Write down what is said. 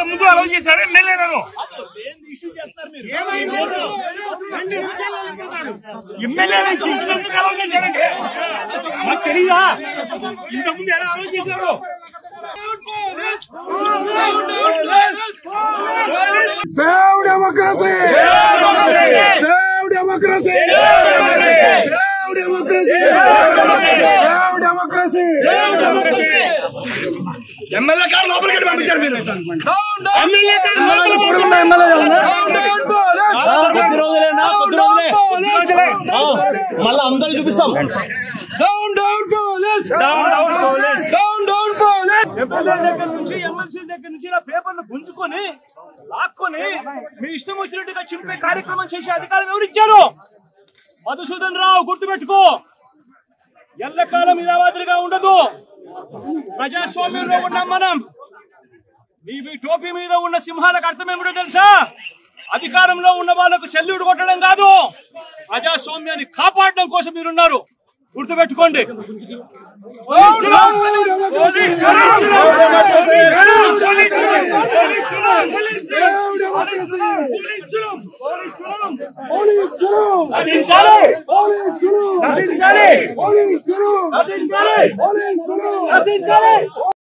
ముందు అలౌ చేశారు ఎమ్మెల్యేలను ఎమ్మెల్యేలను ఇంతకు అలౌ చేశారండి మాకు తెలియదా ఇంతకుముందు ఎలా అలౌ చేశారు Save democracy! Save democracy! Save democracy! Save democracy! MLA గారు లోపలికి వెళ్ళి పంపించారు మీరు ఎమ్మెల్యే గారు లోపలికి ఇప్పుడు ఉన్న ఎమ్మెల్యే కొద్ది రోజులేనా కొద్ది రోజులే ఆ, మళ్ళా అందరూ చూపిస్తాం ఎమ్మెల్యే దగ్గర నుంచి ఎమ్మెల్సీ దగ్గర నుంచి ఇలా పేపర్లు గుంజుకొని లాక్కొని మీ ఇష్టం వచ్చినట్టుగా చింపే కార్యక్రమం చేసే అధికారం ఎవరిచ్చారు మధుసూదన్ రావు గుర్తుపెట్టుకో ఎల్లకాలం ఇదే మాదిరిగా ఉండదు ప్రజాస్వామ్యంలో ఉన్నాం మనం మీ మీ టోపీ మీద ఉన్న సింహాలకు అర్థం ఏమిటో తెలుసా అధికారంలో ఉన్న వాళ్ళకు సెల్యూట్ కొట్టడం కాదు ప్రజాస్వామ్యాన్ని కాపాడడం కోసం మీరున్నారు గుర్తుపెట్టుకోండి Police Guru! నశించాలి Police Guru! నశించాలి Police Guru! నశించాలి Police Guru! నశించాలి